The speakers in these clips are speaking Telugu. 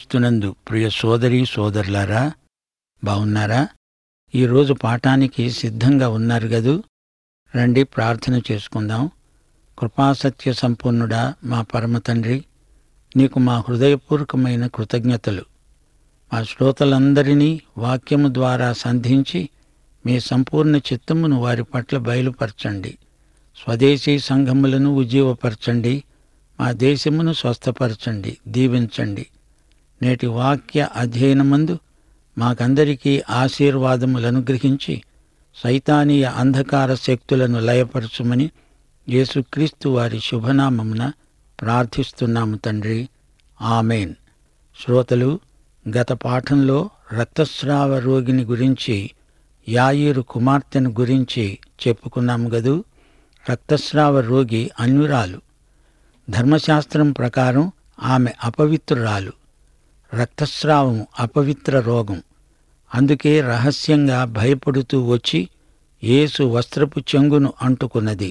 క్రీస్తునందు ప్రియ సోదరి సోదరులారా బావున్నారా ఈరోజు పాఠానికి సిద్ధంగా ఉన్నారు గదూ రండి ప్రార్థన చేసుకుందాం కృపాసత్య సంపూర్ణుడా మా పరమ తండ్రి నీకు మా హృదయపూర్వకమైన కృతజ్ఞతలు మా శ్రోతలందరినీ వాక్యము ద్వారా సంధించి మీ సంపూర్ణ చిత్తమును వారి పట్ల బయలుపరచండి స్వదేశీ సంఘములను ఉజ్జీవపరచండి మా దేశమును స్వస్థపరచండి దీవించండి నేటి వాక్య అధ్యయనమందు మాకందరికీ ఆశీర్వాదములు అనుగ్రహించి సైతానీయ అంధకార శక్తులను లయపరచుమని యేసుక్రీస్తు వారి శుభనామమున ప్రార్థిస్తున్నాము తండ్రి ఆమెన్ శ్రోతలు గత పాఠంలో రక్తస్రావ రోగిని గురించి యాయిరు కుమార్తెను గురించి చెప్పుకున్నాము గదూ రక్తస్రావ రోగి అన్యురాలు ధర్మశాస్త్రం ప్రకారం ఆమె అపవిత్రురాలు రక్తస్రావం అపవిత్ర రోగం అందుకే రహస్యంగా భయపడుతూ వచ్చి యేసు వస్త్రపు చెంగును అంటుకున్నది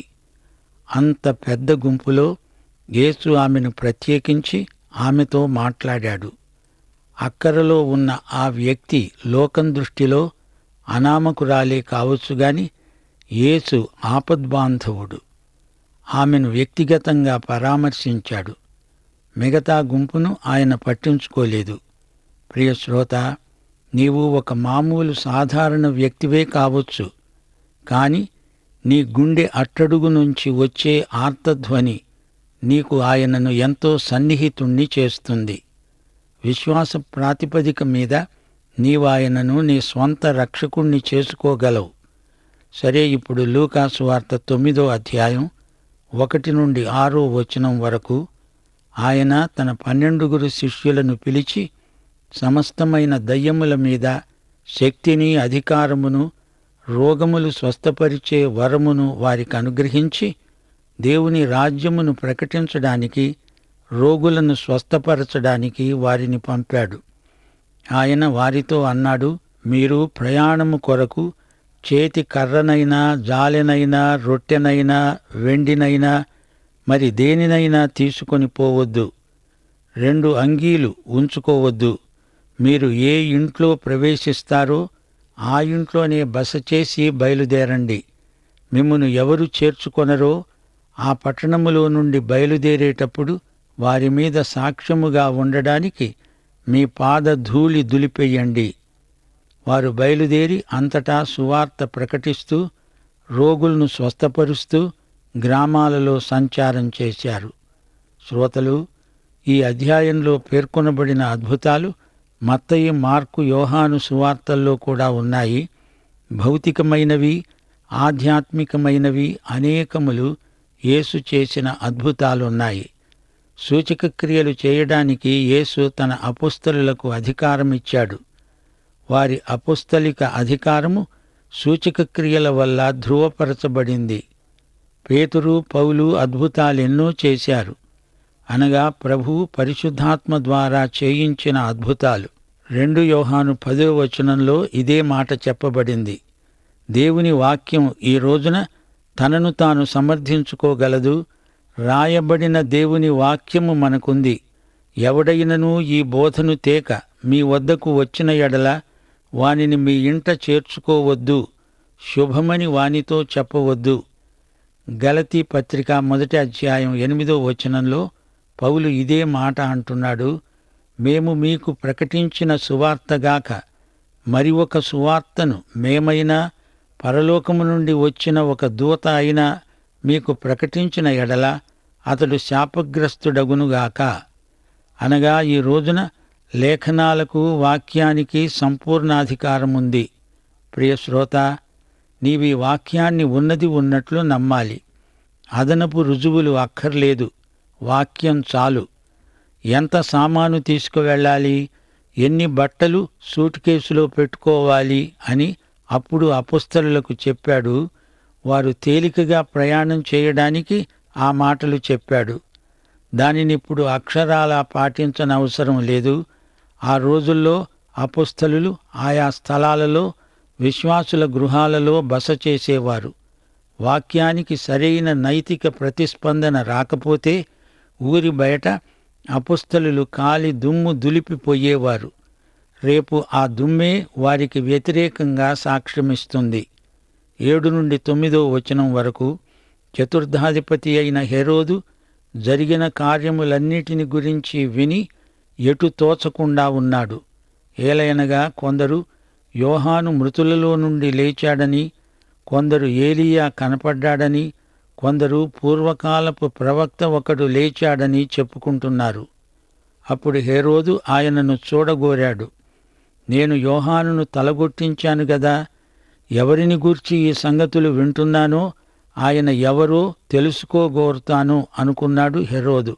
అంత పెద్ద గుంపులో యేసు ఆమెను ప్రత్యేకించి ఆమెతో మాట్లాడాడు అక్కరలో ఉన్న ఆ వ్యక్తి లోకం దృష్టిలో అనామకురాలే కావచ్చు గాని యేసు ఆపద్బాంధవుడు ఆమెను వ్యక్తిగతంగా పరామర్శించాడు మిగతా గుంపును ఆయన పట్టించుకోలేదు ప్రియ శ్రోత నీవు ఒక మామూలు సాధారణ వ్యక్తివే కావచ్చు కాని నీ గుండె అట్టడుగు నుంచి వచ్చే ఆర్తధ్వని నీకు ఆయనను ఎంతో సన్నిహితుణ్ణి చేస్తుంది విశ్వాస ప్రాతిపదిక మీద నీవాయనను నీ స్వంత రక్షకుణ్ణి చేసుకోగలవు సరే ఇప్పుడు లూకాసు వార్త తొమ్మిదో అధ్యాయం ఒకటి నుండి ఆరో వచనం వరకు ఆయన తన పన్నెండుగురు శిష్యులను పిలిచి సమస్తమైన దయ్యముల మీద శక్తిని అధికారమును రోగములు స్వస్థపరిచే వరమును వారికి అనుగ్రహించి దేవుని రాజ్యమును ప్రకటించడానికి రోగులను స్వస్థపరచడానికి వారిని పంపాడు ఆయన వారితో అన్నాడు మీరు ప్రయాణము కొరకు చేతి కర్రనైనా జాలెనైనా రొట్టెనైనా వెండినైనా మరి దేనినైనా తీసుకొని పోవద్దు రెండు అంగీలు ఉంచుకోవద్దు మీరు ఏ ఇంట్లో ప్రవేశిస్తారో ఆ ఇంట్లోనే బస చేసి బయలుదేరండి మిమ్మును ఎవరు చేర్చుకొనరో ఆ పట్టణములో నుండి బయలుదేరేటప్పుడు వారి మీద సాక్ష్యముగా ఉండడానికి మీ పాద ధూళి దులిపేయండి వారు బయలుదేరి అంతటా సువార్త ప్రకటిస్తూ రోగులను స్వస్థపరుస్తూ గ్రామాలలో సంచారం చేశారు శ్రోతలు ఈ అధ్యాయంలో పేర్కొనబడిన అద్భుతాలు మత్తయి మార్కు యోహాను సువార్తల్లో కూడా ఉన్నాయి భౌతికమైనవి ఆధ్యాత్మికమైనవి అనేకములు యేసు చేసిన అద్భుతాలున్నాయి సూచక క్రియలు చేయడానికి యేసు తన అపుస్తలులకు అధికారమిచ్చాడు వారి అపుస్తలిక అధికారము సూచక క్రియల వల్ల ధృవపరచబడింది పేతురు పౌలు అద్భుతాలెన్నో చేశారు అనగా ప్రభు పరిశుద్ధాత్మ ద్వారా చేయించిన అద్భుతాలు రెండు యోహాను పదో వచనంలో ఇదే మాట చెప్పబడింది దేవుని వాక్యం ఈ రోజున తనను తాను సమర్థించుకోగలదు రాయబడిన దేవుని వాక్యము మనకుంది ఎవడైనను ఈ బోధను తేక మీ వద్దకు వచ్చిన ఎడల వానిని మీ ఇంట చేర్చుకోవద్దు శుభమని వానితో చెప్పవద్దు గలతీ పత్రిక మొదటి అధ్యాయం ఎనిమిదో వచనంలో పౌలు ఇదే మాట అంటున్నాడు మేము మీకు ప్రకటించిన సువార్తగాక మరి ఒక సువార్తను మేమైనా పరలోకము నుండి వచ్చిన ఒక దూత అయినా మీకు ప్రకటించిన ఎడల అతడు శాపగ్రస్తుడగునుగాక అనగా ఈ రోజున లేఖనాలకు వాక్యానికి సంపూర్ణాధికారం ఉంది ప్రియ శ్రోత నీవి వాక్యాన్ని ఉన్నది ఉన్నట్లు నమ్మాలి అదనపు రుజువులు అక్కర్లేదు వాక్యం చాలు ఎంత సామాను తీసుకువెళ్ళాలి ఎన్ని బట్టలు సూట్ కేసులో పెట్టుకోవాలి అని అప్పుడు అపుస్తలులకు చెప్పాడు వారు తేలికగా ప్రయాణం చేయడానికి ఆ మాటలు చెప్పాడు దానినిప్పుడు అక్షరాలా పాటించనవసరం లేదు ఆ రోజుల్లో అపుస్తలులు ఆయా స్థలాలలో విశ్వాసుల గృహాలలో బస చేసేవారు వాక్యానికి సరైన నైతిక ప్రతిస్పందన రాకపోతే ఊరి బయట అపుస్తలులు కాలి దుమ్ము దులిపిపోయేవారు రేపు ఆ దుమ్మే వారికి వ్యతిరేకంగా సాక్ష్యమిస్తుంది ఏడు నుండి తొమ్మిదో వచనం వరకు చతుర్థాధిపతి అయిన హెరోదు జరిగిన కార్యములన్నిటిని గురించి విని ఎటు తోచకుండా ఉన్నాడు ఏలయనగా కొందరు యోహాను మృతులలో నుండి లేచాడని కొందరు ఏలియా కనపడ్డాడని కొందరు పూర్వకాలపు ప్రవక్త ఒకడు లేచాడని చెప్పుకుంటున్నారు అప్పుడు హేరోదు ఆయనను చూడగోరాడు నేను యోహానును తలగొట్టించాను గదా ఎవరిని గూర్చి ఈ సంగతులు వింటున్నానో ఆయన ఎవరో తెలుసుకోగోరుతాను అనుకున్నాడు హెరోదు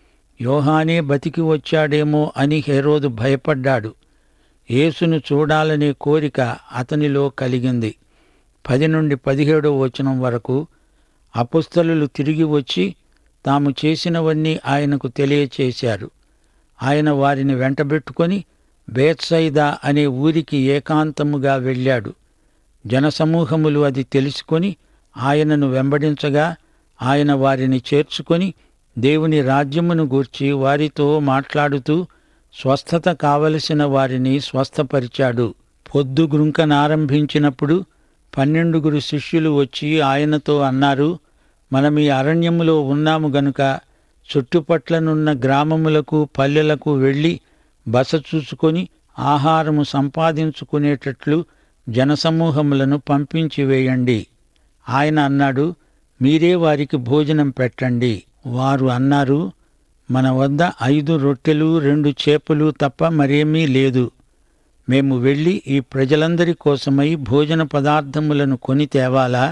యోహానే బతికి వచ్చాడేమో అని హెరోదు భయపడ్డాడు యేసును చూడాలనే కోరిక అతనిలో కలిగింది పది నుండి పదిహేడో వచనం వరకు అపుస్తలులు తిరిగి వచ్చి తాము చేసినవన్నీ ఆయనకు తెలియచేశారు ఆయన వారిని వెంటబెట్టుకొని బేత్సైదా అనే ఊరికి ఏకాంతముగా వెళ్ళాడు జనసమూహములు అది తెలుసుకొని ఆయనను వెంబడించగా ఆయన వారిని చేర్చుకొని దేవుని రాజ్యమును గూర్చి వారితో మాట్లాడుతూ స్వస్థత కావలసిన వారిని స్వస్థపరిచాడు పొద్దు గ్రుంకనారంభించినప్పుడు పన్నెండుగురు శిష్యులు వచ్చి ఆయనతో అన్నారు మనం ఈ అరణ్యములో ఉన్నాము గనుక చుట్టుపట్లనున్న గ్రామములకు పల్లెలకు వెళ్ళి బస చూసుకొని ఆహారము సంపాదించుకునేటట్లు జనసమూహములను పంపించి వేయండి ఆయన అన్నాడు మీరే వారికి భోజనం పెట్టండి వారు అన్నారు మన వద్ద ఐదు రొట్టెలు రెండు చేపలు తప్ప మరేమీ లేదు మేము వెళ్ళి ఈ ప్రజలందరి కోసమై భోజన పదార్థములను కొని తేవాలా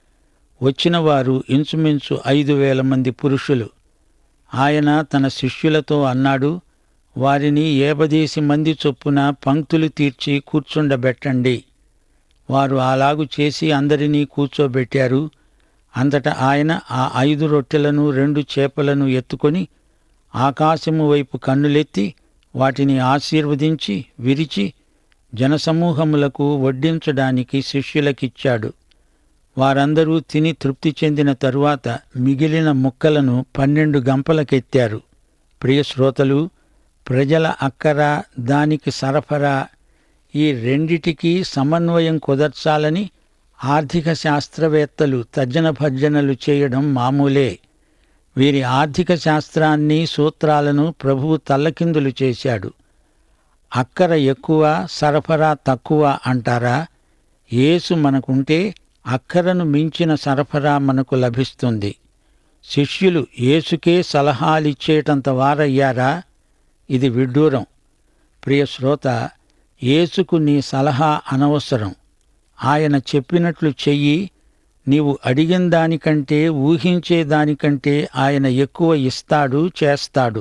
వచ్చిన వారు ఇంచుమించు ఐదు వేల మంది పురుషులు ఆయన తన శిష్యులతో అన్నాడు వారిని ఏబదేసి మంది చొప్పున పంక్తులు తీర్చి కూర్చుండబెట్టండి వారు అలాగు చేసి అందరినీ కూర్చోబెట్టారు అంతటా ఆయన ఆ ఐదు రొట్టెలను రెండు చేపలను ఎత్తుకొని ఆకాశము వైపు కన్నులెత్తి వాటిని ఆశీర్వదించి విరిచి జనసమూహములకు వడ్డించడానికి శిష్యులకిచ్చాడు వారందరూ తిని తృప్తి చెందిన తరువాత మిగిలిన ముక్కలను పన్నెండు గంపలకెత్తారు ప్రియ శ్రోతలు ప్రజల అక్కర దానికి సరఫరా ఈ రెండిటికి సమన్వయం కుదర్చాలని ఆర్థిక శాస్త్రవేత్తలు తర్జన భర్జనలు చేయడం మామూలే వీరి ఆర్థిక శాస్త్రాన్ని సూత్రాలను ప్రభువు తల్లకిందులు చేశాడు అక్కర ఎక్కువ సరఫరా తక్కువ అంటారా యేసు మనకుంటే అక్కరను మించిన సరఫరా మనకు లభిస్తుంది శిష్యులు యేసుకే సలహాలిచ్చేటంత వారయ్యారా ఇది విడ్డూరం ప్రియ శ్రోత యేసుకు నీ సలహా అనవసరం ఆయన చెప్పినట్లు చెయ్యి నీవు అడిగిన దానికంటే ఊహించే దానికంటే ఆయన ఎక్కువ ఇస్తాడు చేస్తాడు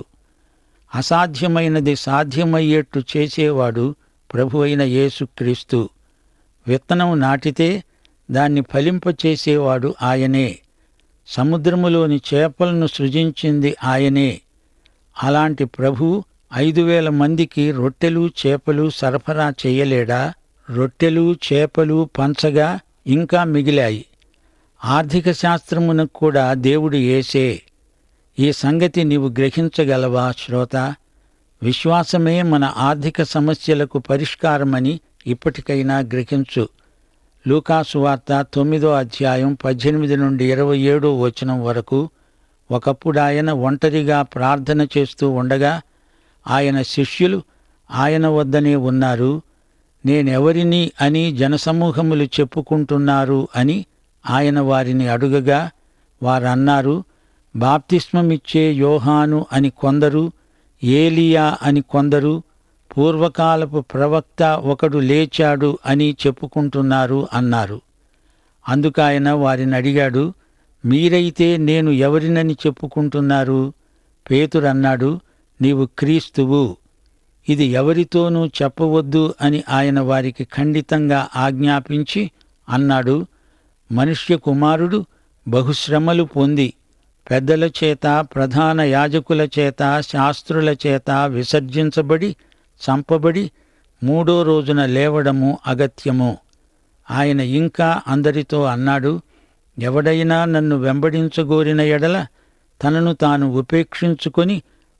అసాధ్యమైనది సాధ్యమయ్యేట్టు చేసేవాడు ప్రభు అయిన యేసుక్రీస్తు విత్తనం నాటితే దాన్ని ఫలింపచేసేవాడు ఆయనే సముద్రములోని చేపలను సృజించింది ఆయనే అలాంటి ప్రభు ఐదు వేల మందికి రొట్టెలు చేపలు సరఫరా చేయలేడా రొట్టెలు చేపలు పంచగా ఇంకా మిగిలాయి ఆర్థిక శాస్త్రమునకు కూడా దేవుడు ఏసే ఈ సంగతి నీవు గ్రహించగలవా శ్రోత విశ్వాసమే మన ఆర్థిక సమస్యలకు పరిష్కారమని ఇప్పటికైనా గ్రహించు లూకాసు వార్త తొమ్మిదో అధ్యాయం పద్దెనిమిది నుండి ఇరవై ఏడో వచనం వరకు ఒకప్పుడు ఆయన ఒంటరిగా ప్రార్థన చేస్తూ ఉండగా ఆయన శిష్యులు ఆయన వద్దనే ఉన్నారు నేనెవరిని అని జనసమూహములు చెప్పుకుంటున్నారు అని ఆయన వారిని అడుగగా వారన్నారు బాప్తిస్మమిచ్చే యోహాను అని కొందరు ఏలియా అని కొందరు పూర్వకాలపు ప్రవక్త ఒకడు లేచాడు అని చెప్పుకుంటున్నారు అన్నారు అందుకాయన వారిని అడిగాడు మీరైతే నేను ఎవరినని చెప్పుకుంటున్నారు పేతురన్నాడు నీవు క్రీస్తువు ఇది ఎవరితోనూ చెప్పవద్దు అని ఆయన వారికి ఖండితంగా ఆజ్ఞాపించి అన్నాడు మనుష్య కుమారుడు బహుశ్రమలు పొంది పెద్దల చేత ప్రధాన యాజకుల చేత శాస్త్రుల చేత విసర్జించబడి చంపబడి మూడో రోజున లేవడము అగత్యము ఆయన ఇంకా అందరితో అన్నాడు ఎవడైనా నన్ను వెంబడించగోరిన ఎడల తనను తాను ఉపేక్షించుకొని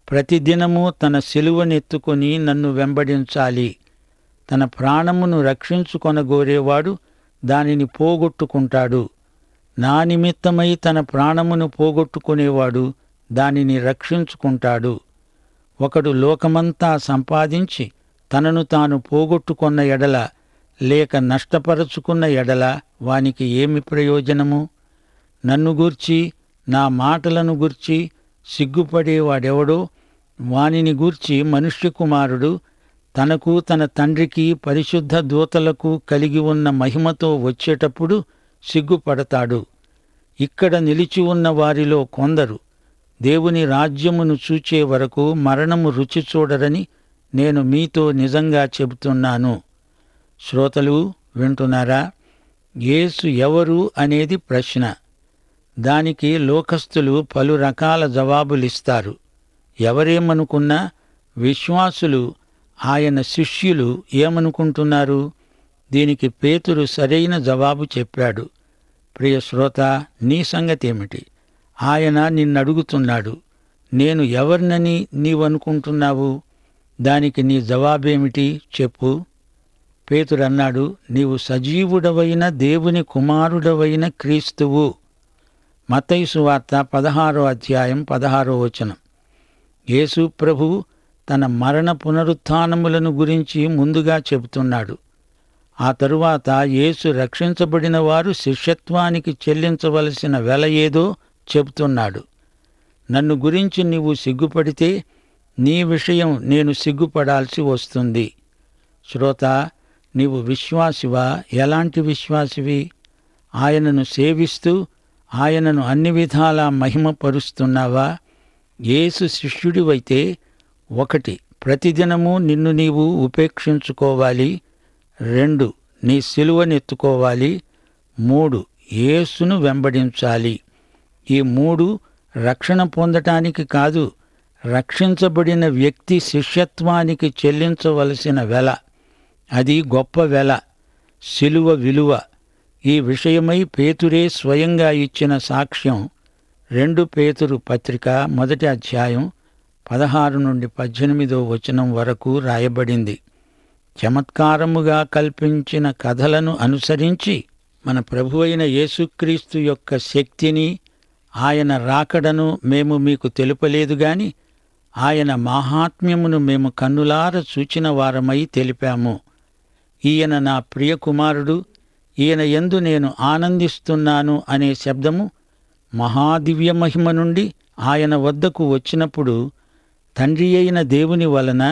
ప్రతిదినము తన సిలువనెత్తుకొని నన్ను వెంబడించాలి తన ప్రాణమును రక్షించుకొనగోరేవాడు దానిని పోగొట్టుకుంటాడు నా నిమిత్తమై తన ప్రాణమును పోగొట్టుకునేవాడు దానిని రక్షించుకుంటాడు ఒకడు లోకమంతా సంపాదించి తనను తాను పోగొట్టుకున్న ఎడల లేక నష్టపరచుకున్న ఎడల వానికి ఏమి ప్రయోజనము నన్ను గూర్చి నా మాటలను గూర్చి సిగ్గుపడేవాడెవడో వానిని గూర్చి మనుష్య కుమారుడు తనకు తన తండ్రికి పరిశుద్ధ దూతలకు కలిగి ఉన్న మహిమతో వచ్చేటప్పుడు సిగ్గుపడతాడు ఇక్కడ నిలిచి ఉన్న వారిలో కొందరు దేవుని రాజ్యమును చూచే వరకు మరణము రుచి చూడరని నేను మీతో నిజంగా చెబుతున్నాను శ్రోతలు వింటున్నారా యేసు ఎవరు అనేది ప్రశ్న దానికి లోకస్తులు పలు రకాల జవాబులిస్తారు ఎవరేమనుకున్నా విశ్వాసులు ఆయన శిష్యులు ఏమనుకుంటున్నారు దీనికి పేతురు సరైన జవాబు చెప్పాడు ప్రియ శ్రోత నీ సంగతేమిటి ఆయన నిన్నడుగుతున్నాడు నేను ఎవరినని నీవనుకుంటున్నావు దానికి నీ జవాబేమిటి చెప్పు పేతురన్నాడు నీవు సజీవుడవైన దేవుని కుమారుడవైన క్రీస్తువు మతైసు వార్త పదహారో అధ్యాయం పదహారో వచనం యేసు ప్రభు తన మరణ పునరుత్థానములను గురించి ముందుగా చెబుతున్నాడు ఆ తరువాత యేసు రక్షించబడిన వారు శిష్యత్వానికి చెల్లించవలసిన వెల ఏదో చెబుతున్నాడు నన్ను గురించి నీవు సిగ్గుపడితే నీ విషయం నేను సిగ్గుపడాల్సి వస్తుంది శ్రోత నీవు విశ్వాసివా ఎలాంటి విశ్వాసివి ఆయనను సేవిస్తూ ఆయనను అన్ని విధాలా మహిమపరుస్తున్నావా యేసు శిష్యుడివైతే ఒకటి ప్రతిదినము నిన్ను నీవు ఉపేక్షించుకోవాలి రెండు నీ సిలువనెత్తుకోవాలి మూడు యేసును వెంబడించాలి ఈ మూడు రక్షణ పొందటానికి కాదు రక్షించబడిన వ్యక్తి శిష్యత్వానికి చెల్లించవలసిన వెల అది గొప్ప వెల శిలువ విలువ ఈ విషయమై పేతురే స్వయంగా ఇచ్చిన సాక్ష్యం రెండు పేతురు పత్రిక మొదటి అధ్యాయం పదహారు నుండి పద్దెనిమిదో వచనం వరకు రాయబడింది చమత్కారముగా కల్పించిన కథలను అనుసరించి మన ప్రభువైన యేసుక్రీస్తు యొక్క శక్తిని ఆయన రాకడను మేము మీకు తెలుపలేదు గాని ఆయన మాహాత్మ్యమును మేము కన్నులార చూచిన వారమై తెలిపాము ఈయన నా ప్రియ కుమారుడు ఈయన యందు నేను ఆనందిస్తున్నాను అనే శబ్దము మహాదివ్య మహిమ నుండి ఆయన వద్దకు వచ్చినప్పుడు తండ్రి అయిన దేవుని వలన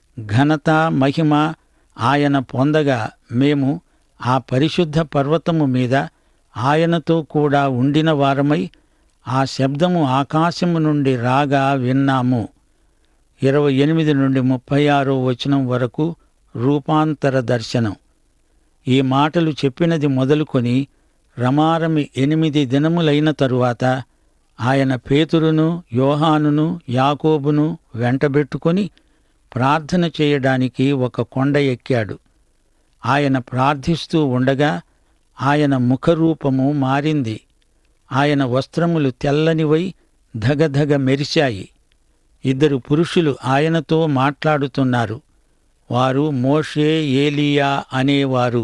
ఘనత మహిమ ఆయన పొందగా మేము ఆ పరిశుద్ధ పర్వతము మీద ఆయనతో కూడా ఉండిన వారమై ఆ శబ్దము ఆకాశము నుండి రాగా విన్నాము ఇరవై ఎనిమిది నుండి ముప్పై ఆరో వచనం వరకు రూపాంతర దర్శనం ఈ మాటలు చెప్పినది మొదలుకొని రమారమి ఎనిమిది దినములైన తరువాత ఆయన పేతురును యోహానును యాకోబును వెంటబెట్టుకొని ప్రార్థన చేయడానికి ఒక కొండ ఎక్కాడు ఆయన ప్రార్థిస్తూ ఉండగా ఆయన ముఖరూపము మారింది ఆయన వస్త్రములు తెల్లనివై ధగధగ మెరిశాయి ఇద్దరు పురుషులు ఆయనతో మాట్లాడుతున్నారు వారు మోషే ఏలియా అనేవారు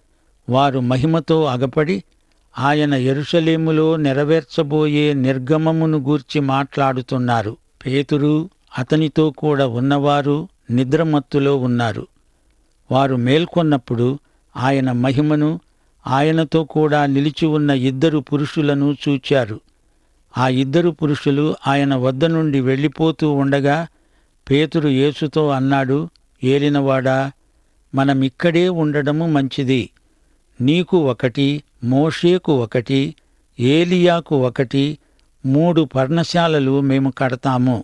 వారు మహిమతో అగపడి ఆయన ఎరుషలేములో నెరవేర్చబోయే నిర్గమమును గూర్చి మాట్లాడుతున్నారు పేతురు అతనితో కూడా ఉన్నవారు నిద్రమత్తులో ఉన్నారు వారు మేల్కొన్నప్పుడు ఆయన మహిమను ఆయనతో కూడా నిలిచి ఉన్న ఇద్దరు పురుషులను చూచారు ఆ ఇద్దరు పురుషులు ఆయన వద్ద నుండి వెళ్ళిపోతూ ఉండగా పేతురు యేసుతో అన్నాడు ఏలినవాడా మనమిక్కడే ఉండడము మంచిది నీకు ఒకటి మోషేకు ఒకటి ఏలియాకు ఒకటి మూడు పర్ణశాలలు మేము కడతాము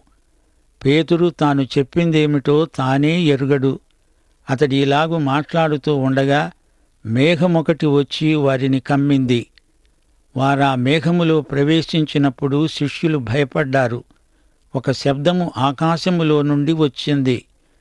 పేతురు తాను చెప్పిందేమిటో తానే ఎరుగడు అతడి ఇలాగు మాట్లాడుతూ ఉండగా మేఘమొకటి వచ్చి వారిని కమ్మింది వారా మేఘములో ప్రవేశించినప్పుడు శిష్యులు భయపడ్డారు ఒక శబ్దము ఆకాశములో నుండి వచ్చింది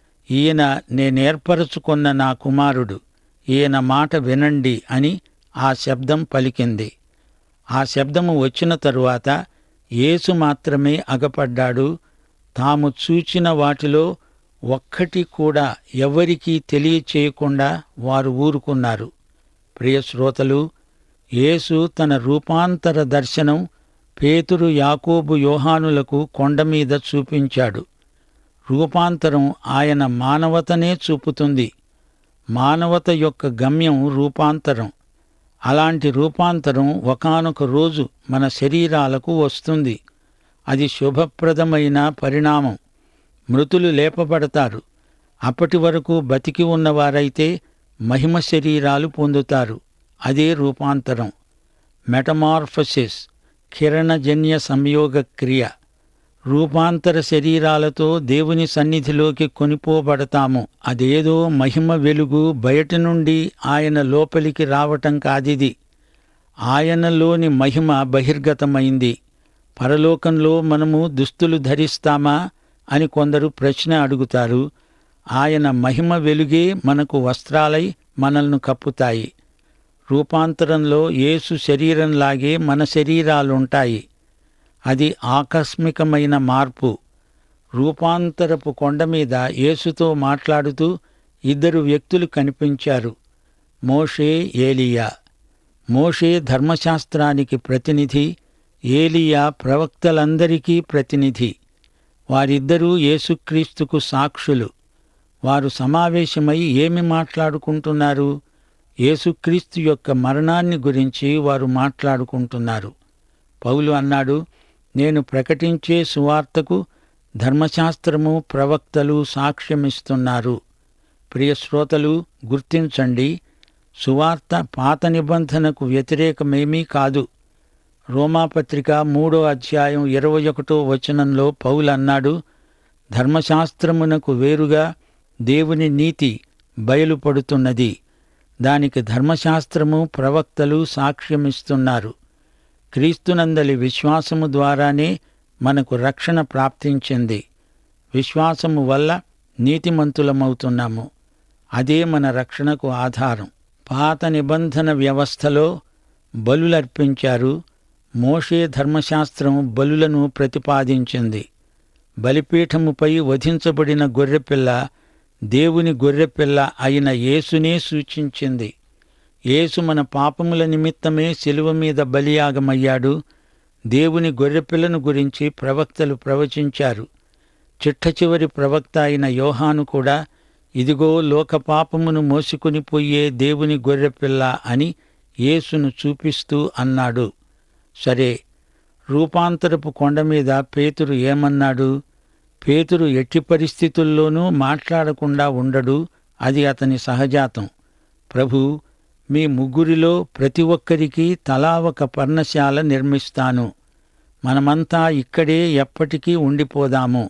ఈయన నేనేర్పరచుకున్న నా కుమారుడు ఈయన మాట వినండి అని ఆ శబ్దం పలికింది ఆ శబ్దము వచ్చిన తరువాత యేసు మాత్రమే అగపడ్డాడు తాము చూచిన వాటిలో ఒక్కటి కూడా ఎవరికీ తెలియచేయకుండా వారు ఊరుకున్నారు ప్రియ శ్రోతలు యేసు తన రూపాంతర దర్శనం పేతురు యాకోబు యోహానులకు కొండ మీద చూపించాడు రూపాంతరం ఆయన మానవతనే చూపుతుంది మానవత యొక్క గమ్యం రూపాంతరం అలాంటి రూపాంతరం ఒకానొక రోజు మన శరీరాలకు వస్తుంది అది శుభప్రదమైన పరిణామం మృతులు లేపబడతారు అప్పటి వరకు బతికి ఉన్నవారైతే మహిమ శరీరాలు పొందుతారు అదే రూపాంతరం మెటమార్ఫసిస్ కిరణజన్య సంయోగ క్రియ రూపాంతర శరీరాలతో దేవుని సన్నిధిలోకి కొనిపోబడతాము అదేదో మహిమ వెలుగు బయట నుండి ఆయన లోపలికి రావటం కాదిది ఆయనలోని మహిమ బహిర్గతమైంది పరలోకంలో మనము దుస్తులు ధరిస్తామా అని కొందరు ప్రశ్న అడుగుతారు ఆయన మహిమ వెలుగే మనకు వస్త్రాలై మనల్ని కప్పుతాయి రూపాంతరంలో యేసు శరీరంలాగే మన శరీరాలుంటాయి అది ఆకస్మికమైన మార్పు రూపాంతరపు కొండ మీద యేసుతో మాట్లాడుతూ ఇద్దరు వ్యక్తులు కనిపించారు మోషే ఏలియా మోషే ధర్మశాస్త్రానికి ప్రతినిధి ఏలియా ప్రవక్తలందరికీ ప్రతినిధి వారిద్దరూ యేసుక్రీస్తుకు సాక్షులు వారు సమావేశమై ఏమి మాట్లాడుకుంటున్నారు యేసుక్రీస్తు యొక్క మరణాన్ని గురించి వారు మాట్లాడుకుంటున్నారు పౌలు అన్నాడు నేను ప్రకటించే సువార్తకు ధర్మశాస్త్రము ప్రవక్తలు సాక్ష్యమిస్తున్నారు ప్రియ శ్రోతలు గుర్తించండి సువార్త పాత నిబంధనకు వ్యతిరేకమేమీ కాదు రోమాపత్రిక మూడో అధ్యాయం ఇరవై ఒకటో వచనంలో పౌలు అన్నాడు ధర్మశాస్త్రమునకు వేరుగా దేవుని నీతి బయలుపడుతున్నది దానికి ధర్మశాస్త్రము ప్రవక్తలు సాక్ష్యమిస్తున్నారు క్రీస్తునందలి విశ్వాసము ద్వారానే మనకు రక్షణ ప్రాప్తించింది విశ్వాసము వల్ల నీతిమంతులమవుతున్నాము అదే మన రక్షణకు ఆధారం పాత నిబంధన వ్యవస్థలో బలులర్పించారు మోషే ధర్మశాస్త్రం బలులను ప్రతిపాదించింది బలిపీఠముపై వధించబడిన గొర్రెపిల్ల దేవుని గొర్రెపిల్ల అయిన యేసునే సూచించింది యేసు మన పాపముల నిమిత్తమే శిలువ మీద బలియాగమయ్యాడు దేవుని గొర్రెపిల్లను గురించి ప్రవక్తలు ప్రవచించారు చిట్ట చివరి ప్రవక్త అయిన యోహాను కూడా ఇదిగో లోక పాపమును మోసుకుని పోయే దేవుని గొర్రెపిల్ల అని యేసును చూపిస్తూ అన్నాడు సరే రూపాంతరపు కొండ మీద పేతురు ఏమన్నాడు పేతురు ఎట్టి పరిస్థితుల్లోనూ మాట్లాడకుండా ఉండడు అది అతని సహజాతం ప్రభు మీ ముగ్గురిలో ప్రతి ఒక్కరికి తలా ఒక పర్ణశాల నిర్మిస్తాను మనమంతా ఇక్కడే ఎప్పటికీ ఉండిపోదాము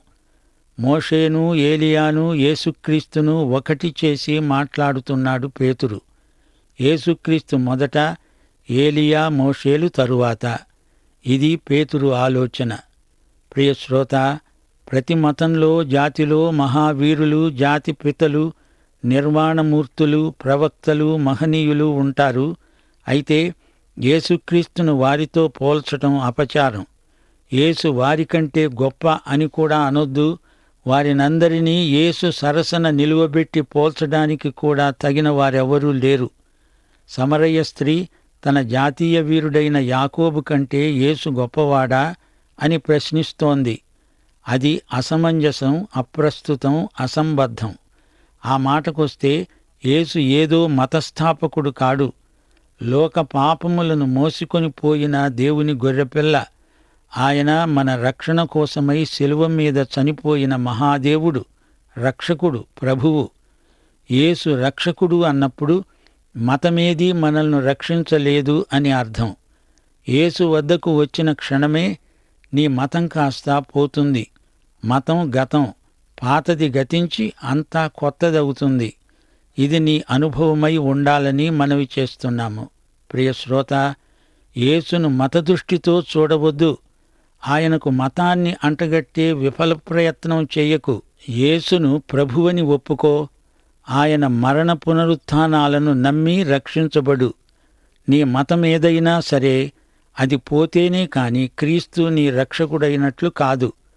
మోషేను ఏలియాను యేసుక్రీస్తును ఒకటి చేసి మాట్లాడుతున్నాడు పేతురు యేసుక్రీస్తు మొదట ఏలియా మోషేలు తరువాత ఇది పేతురు ఆలోచన ప్రియ శ్రోత ప్రతి మతంలో జాతిలో మహావీరులు జాతి పితలు నిర్వాణమూర్తులు ప్రవక్తలు మహనీయులు ఉంటారు అయితే యేసుక్రీస్తును వారితో పోల్చటం అపచారం యేసు వారికంటే గొప్ప అని కూడా అనొద్దు వారినందరినీ యేసు సరసన నిలువబెట్టి పోల్చడానికి కూడా తగిన వారెవరూ లేరు సమరయ్య స్త్రీ తన జాతీయ వీరుడైన యాకోబు కంటే యేసు గొప్పవాడా అని ప్రశ్నిస్తోంది అది అసమంజసం అప్రస్తుతం అసంబద్ధం ఆ మాటకొస్తే యేసు ఏదో మతస్థాపకుడు కాడు లోక పాపములను మోసుకొని పోయిన దేవుని గొర్రెపిల్ల ఆయన మన రక్షణ కోసమై శిలువ మీద చనిపోయిన మహాదేవుడు రక్షకుడు ప్రభువు యేసు రక్షకుడు అన్నప్పుడు మతమేదీ మనల్ని రక్షించలేదు అని అర్థం యేసు వద్దకు వచ్చిన క్షణమే నీ మతం కాస్త పోతుంది మతం గతం పాతది గతించి అంతా కొత్తదవుతుంది ఇది నీ అనుభవమై ఉండాలని మనవి చేస్తున్నాము ప్రియ శ్రోత యేసును మతదృష్టితో చూడవద్దు ఆయనకు మతాన్ని అంటగట్టే విఫల ప్రయత్నం చేయకు యేసును ప్రభువని ఒప్పుకో ఆయన మరణ పునరుత్థానాలను నమ్మి రక్షించబడు నీ మతం ఏదైనా సరే అది పోతేనే కాని క్రీస్తు నీ రక్షకుడైనట్లు కాదు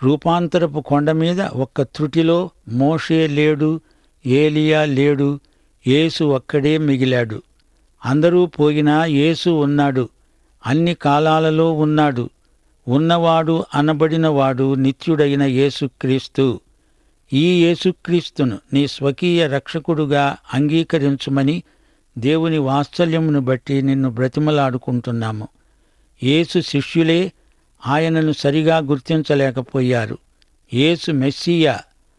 రూపాంతరపు కొండ మీద ఒక్క త్రుటిలో మోషే లేడు ఏలియా లేడు యేసు ఒక్కడే మిగిలాడు అందరూ పోయినా యేసు ఉన్నాడు అన్ని కాలాలలో ఉన్నాడు ఉన్నవాడు అనబడినవాడు నిత్యుడైన యేసుక్రీస్తు ఈ యేసుక్రీస్తును నీ స్వకీయ రక్షకుడుగా అంగీకరించుమని దేవుని వాత్సల్యమును బట్టి నిన్ను బ్రతిమలాడుకుంటున్నాము యేసు శిష్యులే ఆయనను సరిగా గుర్తించలేకపోయారు యేసు మెస్సియా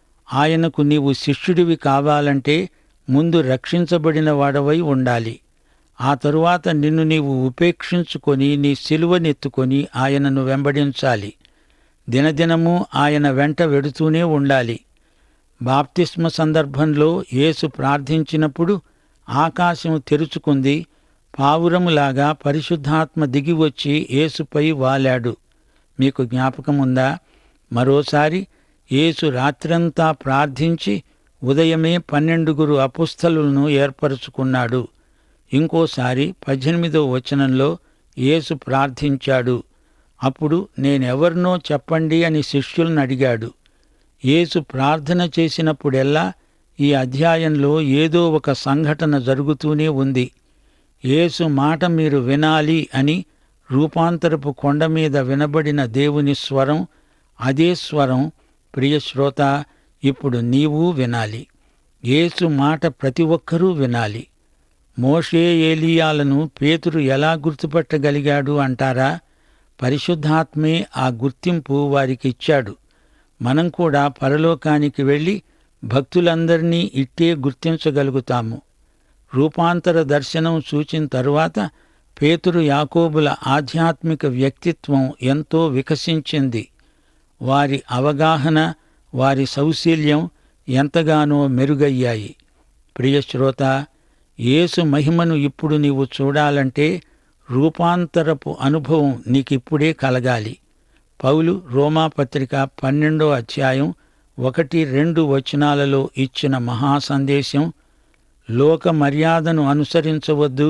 ఆయనకు నీవు శిష్యుడివి కావాలంటే ముందు రక్షించబడిన వాడవై ఉండాలి ఆ తరువాత నిన్ను నీవు ఉపేక్షించుకొని నీ సిలువనెత్తుకొని ఆయనను వెంబడించాలి దినదినము ఆయన వెంట వెడుతూనే ఉండాలి బాప్తిస్మ సందర్భంలో యేసు ప్రార్థించినప్పుడు ఆకాశం తెరుచుకుంది పావురములాగా పరిశుద్ధాత్మ దిగివచ్చి యేసుపై వాలాడు మీకు జ్ఞాపకముందా మరోసారి యేసు రాత్రంతా ప్రార్థించి ఉదయమే పన్నెండుగురు అపుస్థలులను ఏర్పరచుకున్నాడు ఇంకోసారి పద్దెనిమిదో వచనంలో యేసు ప్రార్థించాడు అప్పుడు నేనెవరినో చెప్పండి అని శిష్యులను అడిగాడు యేసు ప్రార్థన చేసినప్పుడెల్లా ఈ అధ్యాయంలో ఏదో ఒక సంఘటన జరుగుతూనే ఉంది యేసు మాట మీరు వినాలి అని రూపాంతరపు కొండ మీద వినబడిన దేవుని స్వరం అదే స్వరం ప్రియశ్రోత ఇప్పుడు నీవు వినాలి యేసు మాట ప్రతి ఒక్కరూ వినాలి మోషే ఏలియాలను పేతురు ఎలా గుర్తుపట్టగలిగాడు అంటారా పరిశుద్ధాత్మే ఆ గుర్తింపు వారికి ఇచ్చాడు మనం కూడా పరలోకానికి వెళ్ళి భక్తులందరినీ ఇట్టే గుర్తించగలుగుతాము రూపాంతర దర్శనం సూచిన తరువాత పేతురు యాకోబుల ఆధ్యాత్మిక వ్యక్తిత్వం ఎంతో వికసించింది వారి అవగాహన వారి సౌశీల్యం ఎంతగానో మెరుగయ్యాయి ప్రియశ్రోత యేసు మహిమను ఇప్పుడు నీవు చూడాలంటే రూపాంతరపు అనుభవం నీకిప్పుడే కలగాలి పౌలు రోమాపత్రిక పన్నెండో అధ్యాయం ఒకటి రెండు వచనాలలో ఇచ్చిన మహాసందేశం లోక మర్యాదను అనుసరించవద్దు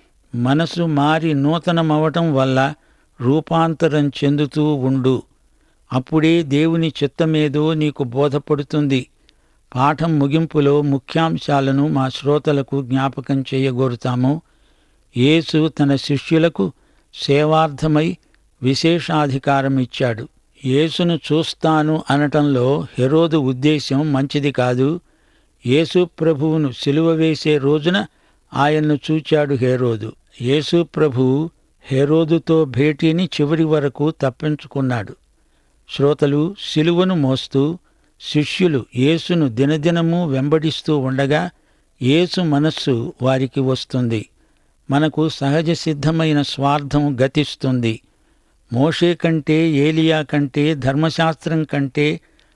మనసు మారి నూతనమవటం వల్ల రూపాంతరం చెందుతూ ఉండు అప్పుడే దేవుని చిత్తమేదో నీకు బోధపడుతుంది పాఠం ముగింపులో ముఖ్యాంశాలను మా శ్రోతలకు జ్ఞాపకం చేయగోరుతాము యేసు తన శిష్యులకు సేవార్థమై విశేషాధికారం ఇచ్చాడు యేసును చూస్తాను అనటంలో హెరోదు ఉద్దేశం మంచిది కాదు యేసు ప్రభువును సిలువ వేసే రోజున ఆయన్ను చూచాడు హేరోదు యేసు ప్రభువు హెరోదుతో భేటీని చివరి వరకు తప్పించుకున్నాడు శ్రోతలు సిలువను మోస్తూ శిష్యులు యేసును దినదినము వెంబడిస్తూ ఉండగా యేసు మనస్సు వారికి వస్తుంది మనకు సహజ సిద్ధమైన స్వార్థం గతిస్తుంది మోషే కంటే ఏలియా కంటే ధర్మశాస్త్రం కంటే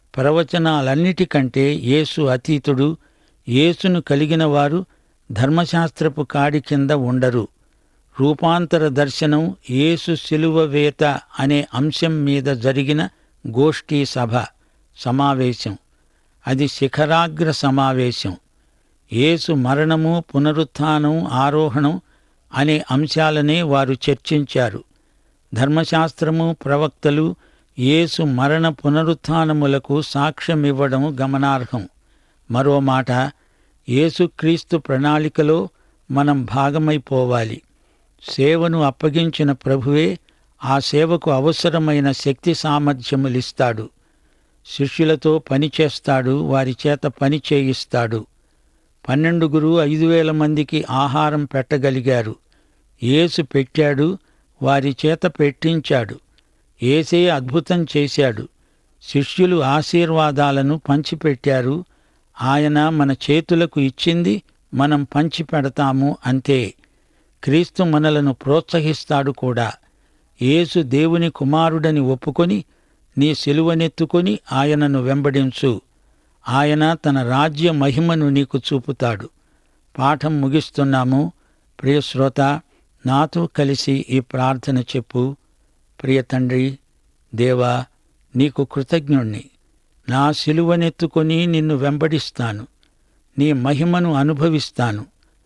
ప్రవచనాలన్నిటికంటే యేసు అతీతుడు యేసును కలిగిన వారు ధర్మశాస్త్రపు కాడి కింద ఉండరు రూపాంతర దర్శనం యేసు శిలువ వేత అనే అంశం మీద జరిగిన గోష్ఠీ సభ సమావేశం అది శిఖరాగ్ర సమావేశం యేసు మరణము పునరుత్థానం ఆరోహణం అనే అంశాలనే వారు చర్చించారు ధర్మశాస్త్రము ప్రవక్తలు యేసు మరణ పునరుత్థానములకు సాక్ష్యమివ్వడం గమనార్హం మరో మాట యేసుక్రీస్తు ప్రణాళికలో మనం భాగమైపోవాలి సేవను అప్పగించిన ప్రభువే ఆ సేవకు అవసరమైన శక్తి సామర్థ్యములిస్తాడు శిష్యులతో పని చేస్తాడు వారి చేత పని చేయిస్తాడు పన్నెండుగురు ఐదు వేల మందికి ఆహారం పెట్టగలిగారు యేసు పెట్టాడు వారి చేత పెట్టించాడు ఏసే అద్భుతం చేశాడు శిష్యులు ఆశీర్వాదాలను పంచిపెట్టారు ఆయన మన చేతులకు ఇచ్చింది మనం పంచి పెడతాము అంతే క్రీస్తు మనలను ప్రోత్సహిస్తాడు కూడా యేసు దేవుని కుమారుడని ఒప్పుకొని నీ సిలువనెత్తుకొని ఆయనను వెంబడించు ఆయన తన రాజ్య మహిమను నీకు చూపుతాడు పాఠం ముగిస్తున్నాము ప్రియశ్రోత నాతో కలిసి ఈ ప్రార్థన చెప్పు ప్రియ తండ్రి దేవా నీకు కృతజ్ఞుణ్ణి నా సిలువనెత్తుకొని నిన్ను వెంబడిస్తాను నీ మహిమను అనుభవిస్తాను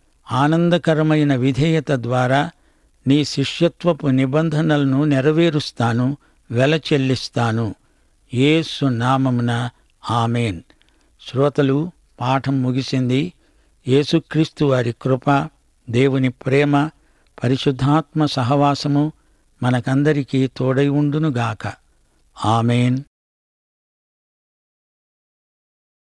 ఆనందకరమైన విధేయత ద్వారా నీ శిష్యత్వపు నిబంధనలను నెరవేరుస్తాను వెల చెల్లిస్తాను యేసు నామమున ఆమెన్ శ్రోతలు పాఠం ముగిసింది యేసుక్రీస్తు వారి కృప దేవుని ప్రేమ పరిశుద్ధాత్మ సహవాసము మనకందరికీ తోడై ఉండునుగాక ఆమెన్